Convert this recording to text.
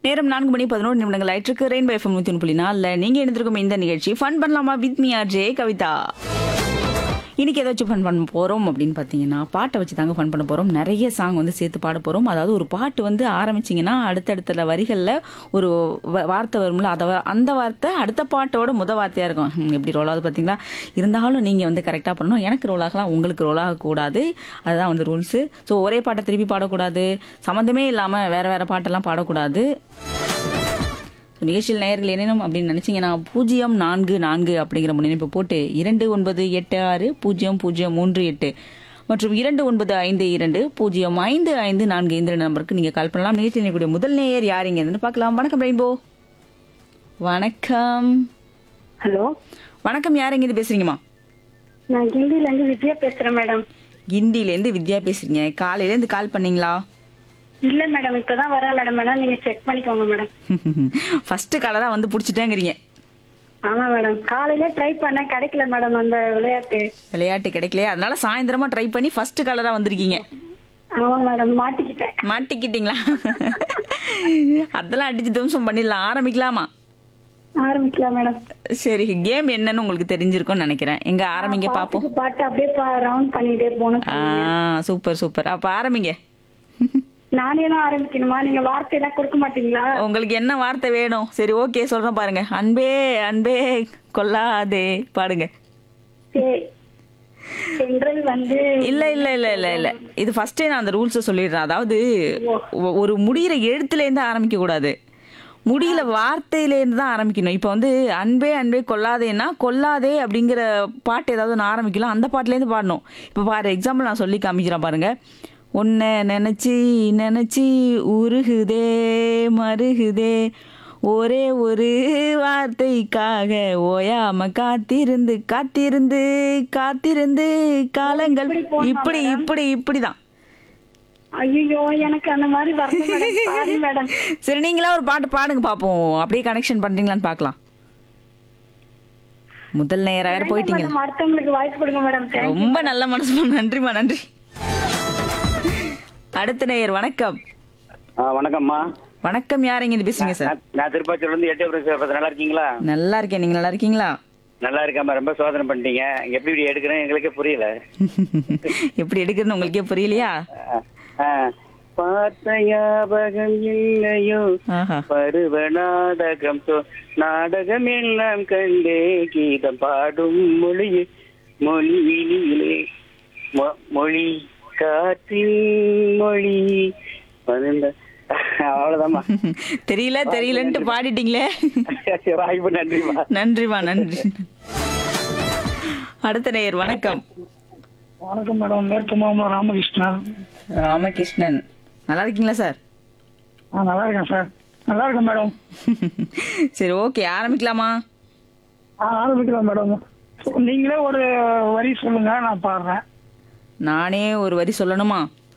நேரம் நான்கு மணி பதினோரு நிமிடங்கள் ஆயிட்டிருக்கு ரெயின்போ எஃப்எம் நூற்றி ஒன்று புள்ளி நாலில் நீங்கள் எழுந்திருக்கும் இந்த நிகழ்ச்சி ஃபன் பண்ணலாமா with me R J Kavitha இன்னைக்கு ஏதாச்சும் ஃபன் பண்ண போகிறோம் அப்படின்னு பார்த்தீங்கன்னா பாட்டை வச்சு தாங்க ஃபன் பண்ண போகிறோம் நிறைய சாங் வந்து சேர்த்து பாட போகிறோம் அதாவது ஒரு பாட்டு வந்து ஆரம்பிச்சிங்கன்னா அடுத்தடுத்த வரிகளில் ஒரு வ- வார்த்தை வரும்ல அதை வ- அந்த வார்த்தை அடுத்த பாட்டோட முத வார்த்தையாக இருக்கும் ஹம், எப்படி ரோல் ஆகுது பார்த்தீங்களா இருந்தாலும் நீங்கள் வந்து கரெக்டாக பண்ணணும் எனக்கு ரோல் ஆகலாம் உங்களுக்கு ரோல் ஆகக்கூடாது அதுதான் வந்து ரூல்ஸு ஸோ ஒரே பாட்டை திருப்பி பாடக்கூடாது சம்மந்தமே இல்லாமல் வேறு வேறு பாட்டெல்லாம் பாடக்கூடாது So, நிகழ்ச்சியில் நேயர்கள் என்னென்னும் அப்படின்னு நினைச்சீங்கன்னா பூஜ்ஜியம் நான்கு நான்கு அப்படிங்கிற முன்னிணைப்பு போட்டு இரண்டு ஒன்பது எட்டு ஆறு பூஜ்ஜியம் பூஜ்ஜியம் மூன்று எட்டு மற்றும் இரண்டு ஒன்பது ஐந்து இரண்டு பூஜ்ஜியம் ஐந்து ஐந்து நான்கு இந்த நம்பருக்கு நீங்க கால் பண்ணலாம் நிகழ்ச்சி நினைக்கூடிய முதல் நேயர் யாருங்க இருந்து பார்க்கலாம் வணக்கம் ரெயின்போ வணக்கம் ஹலோ வணக்கம் யாருங்க இது பேசுறீங்கம்மா நான் கிண்டில இருந்து வித்யா பேசுறேன் மேடம் கிண்டிலேருந்து வித்யா பேசுறீங்க காலையிலேருந்து கால் பண்ணீங்களா இல்ல மேடம் இப்பதான் வரேன் மேடம் வேணா நீங்க செக் பண்ணிக்கோங்க மேடம் ஃபர்ஸ்ட் கலராக வந்து பிடிச்சிட்டேங்கிறீங்க ஆமா மேடம் காலையில ட்ரை பண்ணேன் கிடைக்கல மேடம் அந்த விளையாட்டு விளையாட்டு கிடைக்கலையா அதனால சாயந்தரமா ட்ரை பண்ணி ஃபர்ஸ்ட் கலராக வந்திருக்கீங்க ஆமா மேடம் மாட்டிக்கிட்டேன் மாட்டிக்கிட்டீங்களா அதெல்லாம் அடிச்சு துவம்சம் பண்ணிடலாம் ஆரம்பிக்கலாமா ஆரம்பிக்கலாம் மேடம் சரி கேம் என்னன்னு உங்களுக்கு தெரிஞ்சிருக்கும்னு நினைக்கிறேன் எங்க ஆரம்பிங்க பாப்போம் பாட்டுக்கு பாட்டு அப்படியே ரவுண்ட் பண்ணிட்டே போகணும் ஆ சூப்பர் சூப்பர் அப்ப ஆரம்பிங்க நானே தான் ஆரம்பிக்கணுமா நீங்க வார்த்தை எல்லாம் கொடுக்க மாட்டீங்களா உங்களுக்கு என்ன வார்த்தை வேணும் சரி ஓகே சொல்றேன் பாருங்க அன்பே அன்பே கொல்லாதே பாடுங்க சரி சென்றல் வந்து இல்ல இல்ல இல்ல இல்ல இல்ல இது ஃபர்ஸ்டே நான் அந்த ரூல்ஸை சொல்லிடுறேன் அதாவது ஒ- ஒரு முடியிற எழுத்துல இருந்து ஆரம்பிக்க கூடாது முடியல வார்த்தையில இருந்து தான் ஆரம்பிக்கணும் இப்போ வந்து அன்பே அன்பே கொல்லாதேன்னா கொல்லாதே அப்படிங்கிற பாட்டு ஏதாவது ஒன்று ஆரம்பிக்கலாம் அந்த பாட்டுல இருந்து பாடணும் இப்போ பாரு எக்ஸாம்பிள் நான் சொல்லி காமிக்கிறேன் பாருங்க உன்னை நினைச்சி நினைச்சி உருகுதே மருகுதே ஒரே ஒரு வார்த்தைக்காக ஓயாம காத்திருந்து காத்திருந்து காத்திருந்து காலங்கள் இப்படி இப்படி இப்படிதான் ஐயோ எனக்கு அந்த மாதிரி வரல மேடம் சாரி மேடம் சரி நீங்களா ஒரு பாட்டு பாடுங்க பாப்போம் அப்படியே கனெக்ஷன் பண்றீங்களான்னு பார்க்கலாம் முதல் நேரம் வேற போயிட்டீங்க மேடம் அடுத்தவங்களுக்கு வாய்ப்பு கொடுங்க மேடம் ரொம்ப நல்ல மனசுமா நன்றிமா நன்றி அடுத்த நேயர் வணக்கம் ஆ வணக்கம்மா வணக்கம் யாருங்க இது பேசுறீங்க சார் நான் நான் திருப்பாச்சூர்ல இருந்து எட்டு பேசுறேன் நல்லா இருக்கீங்களா நல்லா இருக்கேன் நீங்க நல்லா இருக்கீங்களா நல்லா இருக்காம ரொம்ப சோதனை பண்ணிட்டீங்க எப்படி இப்படி எடுக்கிறேன் எங்களுக்கே புரியல எப்படி எடுக்கிறதுன்னு உங்களுக்கே புரியலையா ஆ, ஆ. பார்த்த ஞாபகம் இல்லையோ ஆஹா பருவ நாடகம் தோ நாடகம் எல்லாம் கண்டே கீதம் பாடும் மொழி மொழியிலே மொ- மொழி காற்றின் மொழி பருந்த அவ்வளவுதாம்மா தெரியல தெரியலன்ட்டு பாடிட்டீங்களே வாய்ப்பு நன்றிமா நன்றிமா நன்றி அடுத்த நேயர் வணக்கம் வணக்கம் மேடம் மேற்கு மாமலம் ராமகிருஷ்ணன் ராமகிருஷ்ணன் நல்லா இருக்கீங்களா சார் ஆ நல்லா இருக்கேன் சார் நல்லா இருக்கேன் மேடம் சரி ஓகே ஆரம்பிக்கலாமா ஆ ஆரம்பிக்கலாம் மேடம் நீங்களே ஒரு வரி சொல்லுங்க நான் பாடுறேன் நானே ஒரு வரி சொல்லணுமா